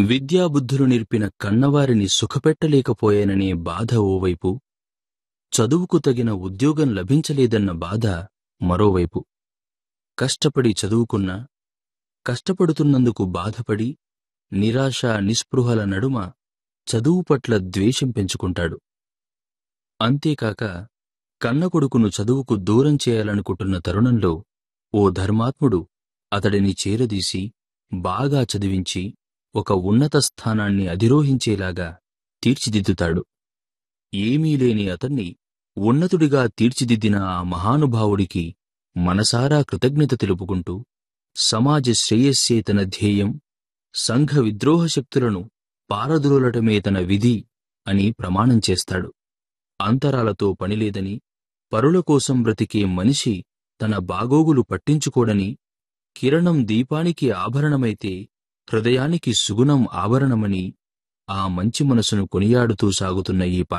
విద్యాబుద్ధులు నేర్పిన కన్నవారిని సుఖపెట్టలేకపోయాననే బాధ ఓవైపు చదువుకు తగిన ఉద్యోగం లభించలేదన్న బాధ మరోవైపు కష్టపడి చదువుకున్నా కష్టపడుతున్నందుకు బాధపడి నిరాశ నిస్పృహల నడుమ చదువు పట్ల ద్వేషం పెంచుకుంటాడు అంతేకాక కన్న కొడుకును చదువుకు దూరం చేయాలనుకుంటున్న తరుణంలో ఓ ధర్మాత్ముడు అతడిని చేరదీసి బాగా చదివించి ఒక ఉన్నత స్థానాన్ని అధిరోహించేలాగా తీర్చిదిద్దుతాడు ఏమీ లేని అతన్ని ఉన్నతుడిగా తీర్చిదిద్దిన ఆ మహానుభావుడికి మనసారా కృతజ్ఞత తెలుపుకుంటూ సమాజ శ్రేయస్సే తన ధ్యేయం సంఘ విద్రోహ శక్తులను పారద్రోలటమే తన విధి అని ప్రమాణం చేస్తాడు అంతరాలతో పనిలేదని పరుల కోసం బ్రతికే మనిషి తన బాగోగులు పట్టించుకోడని కిరణం దీపానికి ఆభరణమైతే హృదయానికి సుగుణం ఆభరణమని ఆ మంచి మనసును కొనియాడుతూ సాగుతున్న ఈ